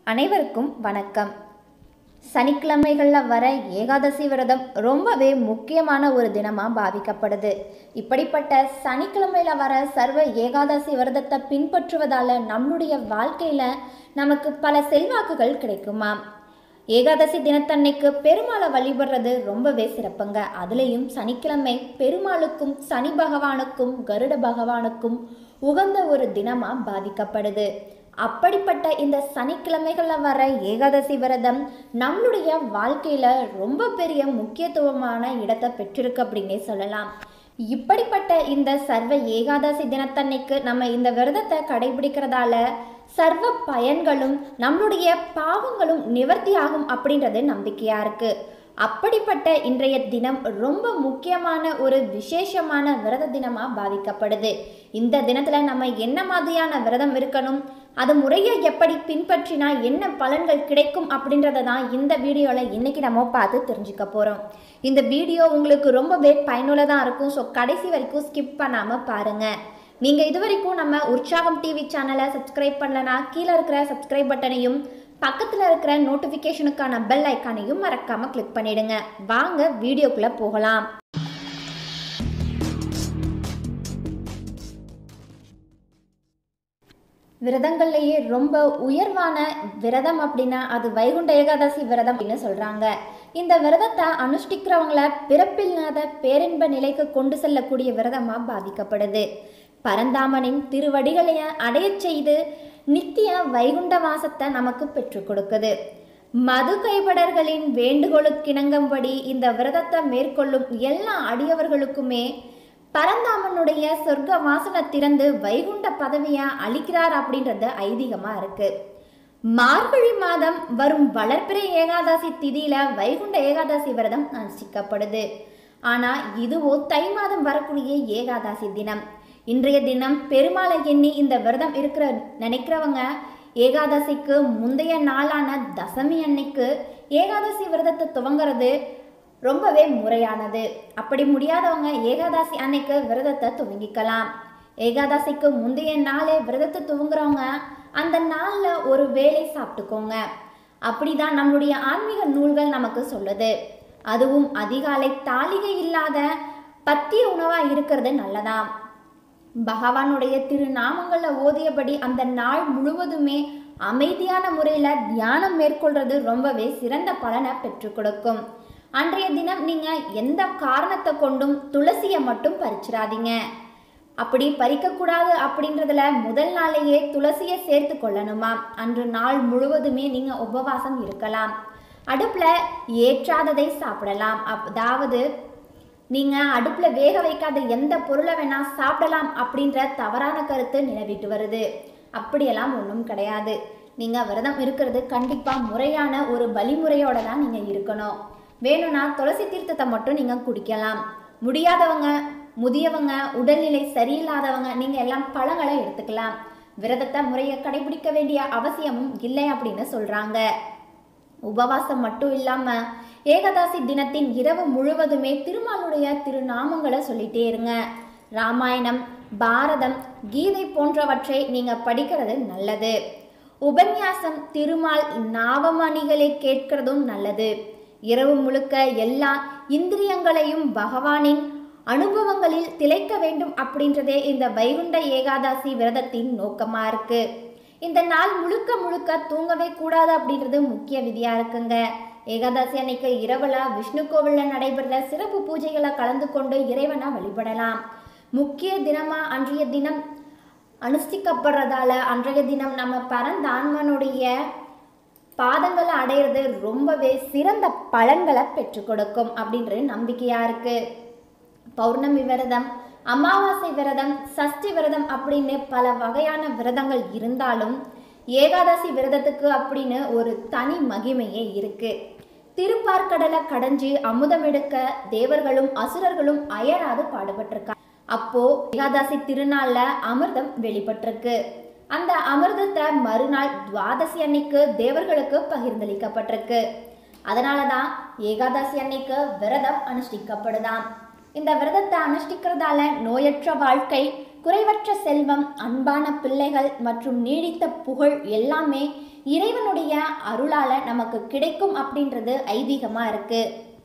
அனைவருக்கும் வணக்கம் சனிக்கிழமைகளில் வர ஏகாதசி விரதம் ரொம்பவே முக்கியமான ஒரு தினமாக பாவிக்கப்படுது இப்படிப்பட்ட சனிக்கிழமையில் வர சர்வ ஏகாதசி விரதத்தை பின்பற்றுவதால் நம்மளுடைய வாழ்க்கையில் நமக்கு பல செல்வாக்குகள் கிடைக்குமாம் ஏகாதசி தினத்தன்னைக்கு பெருமாளை வழிபடுறது ரொம்பவே சிறப்புங்க அதுலேயும் சனிக்கிழமை பெருமாளுக்கும் சனி பகவானுக்கும் கருட பகவானுக்கும் உகந்த ஒரு தினமாக பாதிக்கப்படுது அப்படிப்பட்ட இந்த சனிக்கிழமைகளில் வர ஏகாதசி விரதம் நம்மளுடைய வாழ்க்கையில் ரொம்ப பெரிய முக்கியத்துவமான இடத்தை பெற்றிருக்கு அப்படின்னே சொல்லலாம் இப்படிப்பட்ட இந்த சர்வ ஏகாதசி தினத்தன்னைக்கு நம்ம இந்த விரதத்தை கடைபிடிக்கிறதால சர்வ பயன்களும் நம்மளுடைய பாவங்களும் நிவர்த்தியாகும் அப்படின்றது நம்பிக்கையா இருக்கு அப்படிப்பட்ட இன்றைய தினம் ரொம்ப முக்கியமான ஒரு விசேஷமான விரத தினமாக பாவிக்கப்படுது இந்த தினத்தில் நம்ம என்ன மாதிரியான விரதம் இருக்கணும் அது முறையை எப்படி பின்பற்றினா என்ன பலன்கள் கிடைக்கும் அப்படின்றத தான் இந்த வீடியோவில் இன்னைக்கு நம்ம பார்த்து தெரிஞ்சுக்க போகிறோம் இந்த வீடியோ உங்களுக்கு ரொம்பவே பயனுள்ளதாக இருக்கும் ஸோ கடைசி வரைக்கும் ஸ்கிப் பண்ணாமல் பாருங்கள் நீங்கள் இது வரைக்கும் நம்ம உற்சாகம் டிவி சேனலை சப்ஸ்கிரைப் பண்ணலனா கீழே இருக்கிற சப்ஸ்கிரைப் பட்டனையும் பக்கத்தில் இருக்கிற நோட்டிஃபிகேஷனுக்கான பெல் ஐக்கானையும் மறக்காமல் கிளிக் பண்ணிடுங்க வாங்க வீடியோக்குள்ளே போகலாம் விரதங்கள்லேயே ரொம்ப உயர்வான விரதம் அப்படின்னா அது வைகுண்ட ஏகாதசி விரதம் அப்படின்னு சொல்கிறாங்க இந்த விரதத்தை அனுஷ்டிக்கிறவங்கள பிறப்பில்லாத பேரின்ப நிலைக்கு கொண்டு செல்லக்கூடிய விரதமாக பாதிக்கப்படுது பரந்தாமனின் திருவடிகளை அடையச் செய்து நித்திய வைகுண்ட வாசத்தை நமக்கு பெற்றுக் கொடுக்குது மது கைபடர்களின் வேண்டுகோளுக்கிணங்கும்படி இந்த விரதத்தை மேற்கொள்ளும் எல்லா அடியவர்களுக்குமே பரந்தாமனுடைய சொர்க்க வாசனை திறந்து வைகுண்ட பதவியை அளிக்கிறார் அப்படின்றது ஐதீகமாக இருக்கு மார்கழி மாதம் வரும் வளர்ப்பிறை ஏகாதசி திதியில வைகுண்ட ஏகாதசி விரதம் அனுஷ்டிக்கப்படுது ஆனால் இதுவோ தை மாதம் வரக்கூடிய ஏகாதசி தினம் இன்றைய தினம் பெருமாளை எண்ணி இந்த விரதம் இருக்கிற நினைக்கிறவங்க ஏகாதசிக்கு முந்தைய நாளான தசமி அன்னைக்கு ஏகாதசி விரதத்தை துவங்குறது ரொம்பவே முறையானது அப்படி முடியாதவங்க ஏகாதசி அன்னைக்கு விரதத்தை துவங்கிக்கலாம் ஏகாதசிக்கு முந்தைய நாளே விரதத்தை துவங்குறவங்க அந்த நாளில் ஒரு வேலை சாப்பிட்டுக்கோங்க அப்படிதான் நம்மளுடைய ஆன்மீக நூல்கள் நமக்கு சொல்லுது அதுவும் அதிகாலை தாளிகை இல்லாத பத்திய உணவாக இருக்கிறது நல்லதாம் பகவானுடைய திருநாமங்களை ஓதியபடி அந்த நாள் முழுவதுமே அமைதியான முறையில் தியானம் மேற்கொள்றது ரொம்பவே சிறந்த பலனை பெற்றுக் கொடுக்கும் அன்றைய தினம் நீங்கள் எந்த காரணத்தை கொண்டும் துளசியை மட்டும் பறிச்சிடாதீங்க அப்படி பறிக்கக்கூடாது அப்படின்றதுல முதல் நாளையே துளசியை சேர்த்து கொள்ளணுமா அன்று நாள் முழுவதுமே நீங்கள் உபவாசம் இருக்கலாம் அடுப்பில் ஏற்றாததை சாப்பிடலாம் அதாவது நீங்கள் அடுப்பில் வேக வைக்காத எந்த பொருளை வேணால் சாப்பிடலாம் அப்படின்ற தவறான கருத்து நிலவிட்டு வருது அப்படியெல்லாம் ஒன்றும் கிடையாது நீங்கள் விரதம் இருக்கிறது கண்டிப்பாக முறையான ஒரு வழிமுறையோட தான் நீங்கள் இருக்கணும் வேணும்னா துளசி தீர்த்தத்தை மட்டும் நீங்கள் குடிக்கலாம் முடியாதவங்க முதியவங்க உடல்நிலை சரியில்லாதவங்க நீங்கள் எல்லாம் பழங்களை எடுத்துக்கலாம் விரதத்தை முறையை கடைபிடிக்க வேண்டிய அவசியமும் இல்லை அப்படின்னு சொல்கிறாங்க உபவாசம் மட்டும் இல்லாமல் ஏகாதசி தினத்தின் இரவு முழுவதுமே திருமாலுடைய திருநாமங்களை சொல்லிட்டே இருங்க ராமாயணம் பாரதம் கீதை போன்றவற்றை நீங்கள் படிக்கிறது நல்லது உபன்யாசம் திருமால் நாவமணிகளை கேட்கிறதும் நல்லது இரவு முழுக்க எல்லா இந்திரியங்களையும் பகவானின் அனுபவங்களில் திளைக்க வேண்டும் அப்படின்றதே இந்த வைகுண்ட ஏகாதசி விரதத்தின் நோக்கமாக இருக்கு இந்த நாள் முழுக்க முழுக்க தூங்கவே கூடாது அப்படின்றது முக்கிய விதியாக இருக்குங்க ஏகாதசி அன்னைக்கு இரவுல விஷ்ணு கோவிலில் நடைபெற சிறப்பு பூஜைகளை கலந்து கொண்டு இறைவனை வழிபடலாம் முக்கிய தினமாக அன்றைய தினம் அனுஷ்டிக்கப்படுறதால அன்றைய தினம் நம்ம பரந்தான்மனுடைய பாதங்களை அடையிறது ரொம்பவே சிறந்த பலன்களை பெற்றுக் கொடுக்கும் அப்படின்றது நம்பிக்கையாக இருக்குது பௌர்ணமி விரதம் அமாவாசை விரதம் சஷ்டி விரதம் அப்படின்னு பல வகையான விரதங்கள் இருந்தாலும் ஏகாதசி விரதத்துக்கு அப்படின்னு ஒரு தனி மகிமையே இருக்கு திருப்பார்கடலை கடைஞ்சு அமுதம் எடுக்க தேவர்களும் அசுரர்களும் அயராது பாடுபட்டிருக்காங்க அப்போ ஏகாதசி திருநாள்ல அமிர்தம் வெளிப்பட்டிருக்கு அந்த அமிர்தத்தை மறுநாள் துவாதசி அன்னைக்கு தேவர்களுக்கு பகிர்ந்தளிக்கப்பட்டிருக்கு அதனால தான் ஏகாதசி அன்னைக்கு விரதம் அனுஷ்டிக்கப்படுதாம் இந்த விரதத்தை அனுஷ்டிக்கிறதால நோயற்ற வாழ்க்கை குறைவற்ற செல்வம் அன்பான பிள்ளைகள் மற்றும் நீடித்த புகழ் எல்லாமே இறைவனுடைய அருளால நமக்கு கிடைக்கும் அப்படின்றது ஐதீகமாக இருக்கு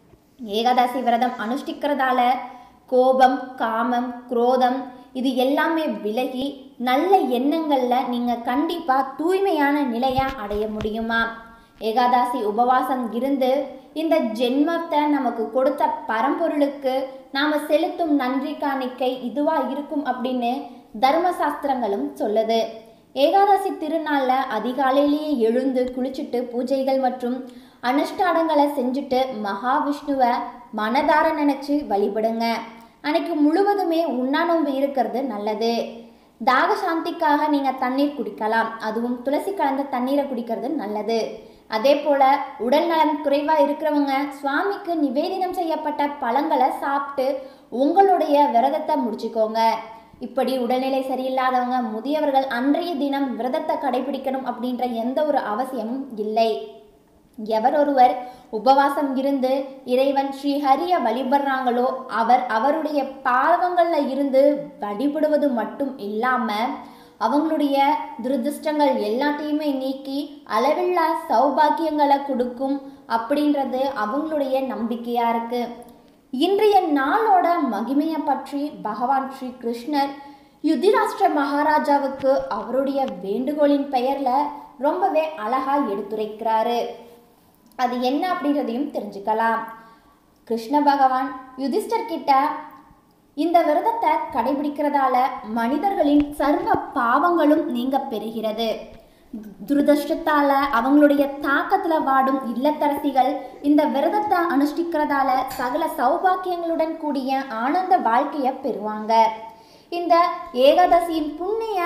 ஏகாதசி விரதம் அனுஷ்டிக்கிறதால கோபம் காமம் குரோதம் இது எல்லாமே விலகி நல்ல எண்ணங்களில் நீங்கள் கண்டிப்பாக தூய்மையான நிலையை அடைய முடியுமா ஏகாதசி உபவாசம் இருந்து இந்த ஜென்மத்தை நமக்கு கொடுத்த பரம்பொருளுக்கு நாம் செலுத்தும் நன்றி காணிக்கை இதுவாக இருக்கும் அப்படின்னு தர்மசாஸ்திரங்களும் சொல்லுது ஏகாதசி திருநாளில் அதிகாலையிலேயே எழுந்து குளிச்சுட்டு பூஜைகள் மற்றும் அனுஷ்டானங்களை செஞ்சுட்டு மகாவிஷ்ணுவை மனதார நினச்சி வழிபடுங்க அன்னைக்கு முழுவதுமே உண்ணாநோன்பு இருக்கிறது நல்லது தாக சாந்திக்காக நீங்கள் தண்ணீர் குடிக்கலாம் அதுவும் துளசி கலந்த தண்ணீரை குடிக்கிறது நல்லது அதே போல் உடல் நலம் குறைவாக இருக்கிறவங்க சுவாமிக்கு நிவேதினம் செய்யப்பட்ட பழங்களை சாப்பிட்டு உங்களுடைய விரதத்தை முடிச்சுக்கோங்க இப்படி உடல்நிலை சரியில்லாதவங்க முதியவர்கள் அன்றைய தினம் விரதத்தை கடைபிடிக்கணும் அப்படின்ற எந்த ஒரு அவசியமும் இல்லை எவர் ஒருவர் உபவாசம் இருந்து இறைவன் ஸ்ரீ ஹரிய வழிபடுறாங்களோ அவர் அவருடைய பாவங்களில் இருந்து வழிபடுவது மட்டும் இல்லாமல் அவங்களுடைய துரதிருஷ்டங்கள் எல்லாத்தையுமே நீக்கி அளவில்லா சௌபாக்கியங்களை கொடுக்கும் அப்படின்றது அவங்களுடைய நம்பிக்கையாக இருக்கு இன்றைய நாளோட மகிமையை பற்றி பகவான் ஸ்ரீ கிருஷ்ணர் யுதிராஷ்டிர மகாராஜாவுக்கு அவருடைய வேண்டுகோளின் பெயரில் ரொம்பவே அழகாக எடுத்துரைக்கிறாரு அது என்ன அப்படின்றதையும் தெரிஞ்சுக்கலாம் கிருஷ்ண பகவான் யுதிஷ்டர் கிட்ட இந்த விரதத்தை கடைபிடிக்கிறதால மனிதர்களின் சர்வ பாவங்களும் நீங்க பெறுகிறது துரதிருஷ்டத்தால அவங்களுடைய தாக்கத்துல வாடும் இல்லத்தரசிகள் இந்த விரதத்தை அனுஷ்டிக்கிறதால சகல சௌபாக்கியங்களுடன் கூடிய ஆனந்த வாழ்க்கையை பெறுவாங்க இந்த ஏகாதசியின் புண்ணிய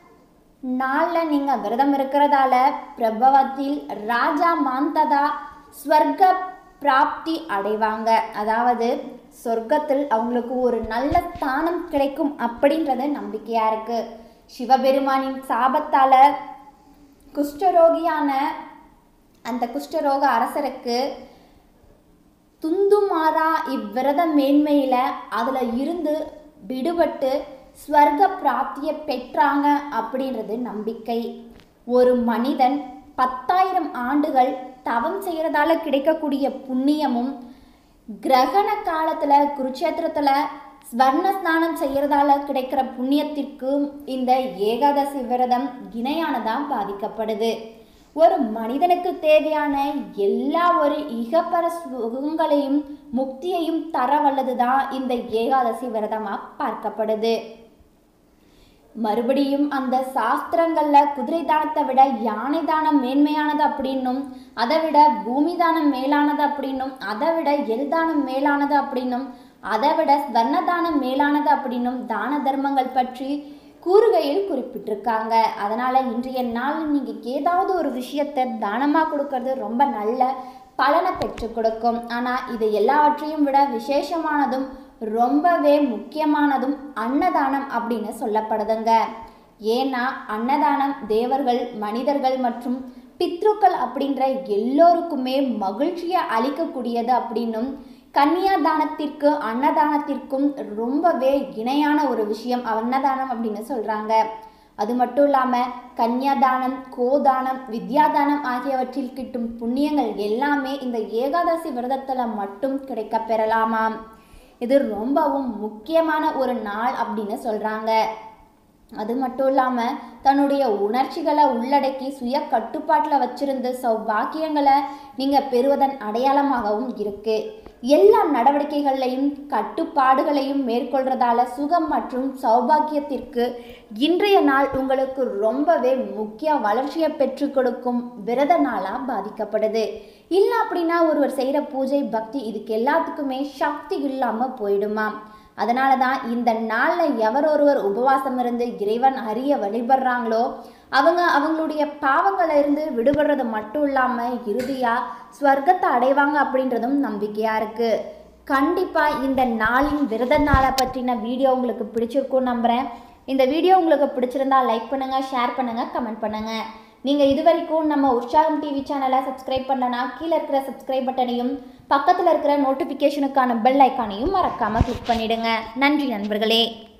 நாளில் நீங்கள் விரதம் இருக்கிறதால பிரபவத்தில் ராஜா மாந்ததா ஸ்வர்க பிராப்தி அடைவாங்க அதாவது சொர்க்கத்தில் அவங்களுக்கு ஒரு நல்ல ஸ்தானம் கிடைக்கும் அப்படின்றது நம்பிக்கையாக இருக்குது சிவபெருமானின் சாபத்தால் குஷ்டரோகியான அந்த குஷ்டரோக அரசருக்கு துந்துமாறா இவ்விரத மேன்மையில் அதில் இருந்து விடுபட்டு ஸ்வர்க பிராப்தியை பெற்றாங்க அப்படின்றது நம்பிக்கை ஒரு மனிதன் பத்தாயிரம் ஆண்டுகள் தவம் செய்கிறதால கிடைக்கக்கூடிய புண்ணியமும் கிரகண காலத்தில் குருட்சேத்திரத்தில் ஸ்வர்ண ஸ்நானம் செய்கிறதால கிடைக்கிற புண்ணியத்திற்கும் இந்த ஏகாதசி விரதம் இணையானதாக பாதிக்கப்படுது ஒரு மனிதனுக்கு தேவையான எல்லா ஒரு இகப்பர சுகங்களையும் முக்தியையும் தர வல்லது தான் இந்த ஏகாதசி விரதமாக பார்க்கப்படுது மறுபடியும் அந்த சாஸ்திரங்கள்ல குதிரை தானத்தை விட யானை தானம் மேன்மையானது அப்படின்னும் அதை விட பூமி தானம் மேலானது அப்படின்னும் அதை விட எல் தானம் மேலானது அப்படின்னும் அதை விட ஸ்வர்ண தானம் மேலானது அப்படின்னும் தான தர்மங்கள் பற்றி கூறுகையில் குறிப்பிட்டிருக்காங்க அதனால இன்றைய நாள் நீங்க ஏதாவது ஒரு விஷயத்தை தானமாக கொடுக்கறது ரொம்ப நல்ல பலனை பெற்றுக் கொடுக்கும் ஆனால் இது எல்லாவற்றையும் விட விசேஷமானதும் ரொம்பவே முக்கியமானதும் அன்னதானம் அப்படின்னு சொல்லப்படுதுங்க ஏன்னா அன்னதானம் தேவர்கள் மனிதர்கள் மற்றும் பித்ருக்கள் அப்படின்ற எல்லோருக்குமே மகிழ்ச்சியை அளிக்கக்கூடியது அப்படின்னும் கன்னியாதானத்திற்கு அன்னதானத்திற்கும் ரொம்பவே இணையான ஒரு விஷயம் அன்னதானம் அப்படின்னு சொல்கிறாங்க அது மட்டும் இல்லாமல் கன்னியாதானம் கோதானம் வித்யாதானம் ஆகியவற்றில் கிட்டும் புண்ணியங்கள் எல்லாமே இந்த ஏகாதசி விரதத்தில் மட்டும் கிடைக்க பெறலாமாம் இது ரொம்பவும் முக்கியமான ஒரு நாள் அப்படின்னு சொல்கிறாங்க அது மட்டும் இல்லாமல் தன்னுடைய உணர்ச்சிகளை உள்ளடக்கி சுய கட்டுப்பாட்டில் வச்சிருந்து சௌபாக்கியங்களை நீங்கள் பெறுவதன் அடையாளமாகவும் இருக்கு எல்லா நடவடிக்கைகளையும் கட்டுப்பாடுகளையும் மேற்கொள்றதால சுகம் மற்றும் சௌபாக்கியத்திற்கு இன்றைய நாள் உங்களுக்கு ரொம்பவே முக்கிய வளர்ச்சியை பெற்றுக் கொடுக்கும் விரத நாளாக பாதிக்கப்படுது இல்லை அப்படின்னா ஒருவர் செய்கிற பூஜை பக்தி இதுக்கு எல்லாத்துக்குமே சக்தி இல்லாமல் போயிடுமா அதனால தான் இந்த நாளில் எவர் ஒருவர் உபவாசம் இருந்து இறைவன் அறிய வழிபடுறாங்களோ அவங்க அவங்களுடைய பாவங்களை இருந்து விடுபடுறது மட்டும் இல்லாமல் இறுதியாக ஸ்வர்க்கத்தை அடைவாங்க அப்படின்றதும் நம்பிக்கையாக இருக்குது கண்டிப்பாக இந்த நாளின் விரத நாளை பற்றின வீடியோ உங்களுக்கு பிடிச்சிருக்கும் நம்புகிறேன் இந்த வீடியோ உங்களுக்கு பிடிச்சிருந்தா லைக் பண்ணுங்கள் ஷேர் பண்ணுங்கள் கமெண்ட் பண்ணுங்கள் நீங்கள் இது வரைக்கும் நம்ம உற்சாகம் டிவி சேனலை சப்ஸ்கிரைப் பண்ணலனா கீழே இருக்கிற சப்ஸ்கிரைப் பட்டனையும் பக்கத்தில் இருக்கிற நோட்டிஃபிகேஷனுக்கான பெல் ஐக்கானையும் மறக்காமல் கிளிக் பண்ணிடுங்க நன்றி நண்பர்களே